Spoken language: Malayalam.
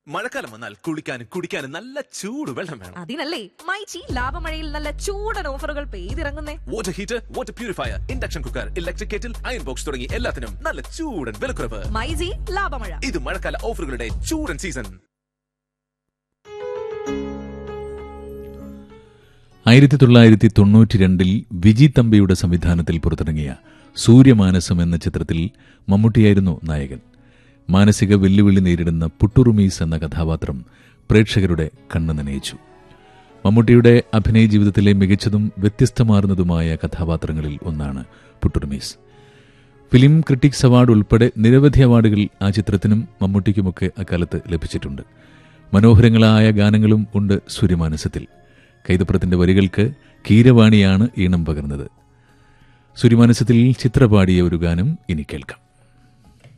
മഴക്കാലം വന്നാൽ കുളിക്കാനും കുടിക്കാനും നല്ല ചൂട് വെള്ളം വേണം അതിനല്ലേ മൈച്ചി ലാഭമഴയിൽ നല്ല ചൂടൻ ഓഫറുകൾ പെയ്തിറങ്ങുന്നേ water heater water purifier induction cooker electric kettle iron box തുടങ്ങി എല്ലാത്തിനും നല്ല ചൂടൻ വിലക്കുറവ് മൈജി ലാഭമഴ ഇത് മഴക്കാല ഓഫറുകളുടെ ചൂടൻ സീസൺ ആയിരത്തി തൊള്ളായിരത്തി തൊണ്ണൂറ്റി രണ്ടിൽ വിജി തമ്പിയുടെ സംവിധാനത്തിൽ പുറത്തിറങ്ങിയ സൂര്യമാനസം എന്ന ചിത്രത്തിൽ മമ്മൂട്ടിയായിരുന്നു നായകൻ മാനസിക വെല്ലുവിളി നേരിടുന്ന പുട്ടുറുമീസ് എന്ന കഥാപാത്രം പ്രേക്ഷകരുടെ കണ്ണ് നനയിച്ചു മമ്മൂട്ടിയുടെ അഭിനയ ജീവിതത്തിലെ മികച്ചതും വ്യത്യസ്തമാർന്നതുമായ കഥാപാത്രങ്ങളിൽ ഒന്നാണ് പുട്ടുറുമീസ് ഫിലിം ക്രിട്ടിക്സ് അവാർഡ് ഉൾപ്പെടെ നിരവധി അവാർഡുകൾ ആ ചിത്രത്തിനും മമ്മൂട്ടിക്കുമൊക്കെ അക്കാലത്ത് ലഭിച്ചിട്ടുണ്ട് മനോഹരങ്ങളായ ഗാനങ്ങളും ഉണ്ട് സൂര്യമാനസത്തിൽ കൈതപ്രത്തിന്റെ വരികൾക്ക് കീരവാണിയാണ് ഈണം പകർന്നത് സൂര്യമാനസത്തിൽ ചിത്രപാടിയ ഒരു ഗാനം ഇനി കേൾക്കാം